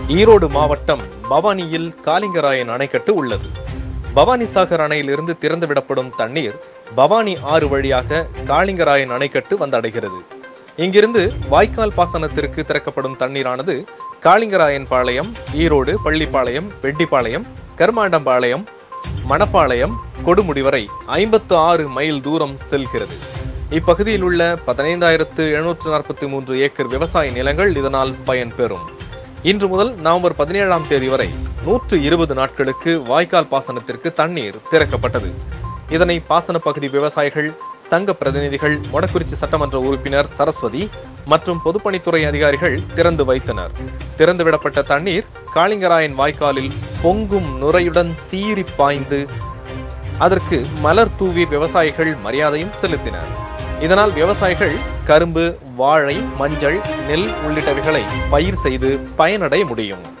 ஈரோடு மாவட்டம் பவானியில் காலிங்கராயன் அணைக்கட்டு உள்ளது பவானி சாகர் அணையிலிருந்து திறந்துவிடப்படும் தண்ணீர் பவானி ஆறு வழியாக காளிங்கராயன் அணைக்கட்டு வந்தடைகிறது இங்கிருந்து வாய்க்கால் பாசனத்திற்கு திறக்கப்படும் தண்ணீரானது காளிங்கராயன் பாளையம் ஈரோடு பள்ளிப்பாளையம் வெட்டிப்பாளையம் கருமாண்டம்பாளையம் மணப்பாளையம் கொடுமுடி வரை ஐம்பத்து ஆறு மைல் தூரம் செல்கிறது இப்பகுதியில் உள்ள பதினைந்தாயிரத்து எழுநூற்று நாற்பத்தி மூன்று ஏக்கர் விவசாய நிலங்கள் இதனால் பயன்பெறும் இன்று முதல் நவம்பர் பதினேழாம் தேதி வரை நூற்று இருபது நாட்களுக்கு வாய்க்கால் பாசனத்திற்கு தண்ணீர் திறக்கப்பட்டது இதனை பாசன பகுதி விவசாயிகள் சங்க பிரதிநிதிகள் மொடக்குறிச்சி சட்டமன்ற உறுப்பினர் சரஸ்வதி மற்றும் பொதுப்பணித்துறை அதிகாரிகள் திறந்து வைத்தனர் திறந்துவிடப்பட்ட தண்ணீர் காளிங்கராயன் வாய்க்காலில் பொங்கும் நுரையுடன் சீறி பாய்ந்து அதற்கு மலர் தூவி விவசாயிகள் மரியாதையும் செலுத்தினர் இதனால் விவசாயிகள் கரும்பு வாழை மஞ்சள் நெல் உள்ளிட்டவைகளை பயிர் செய்து பயனடைய முடியும்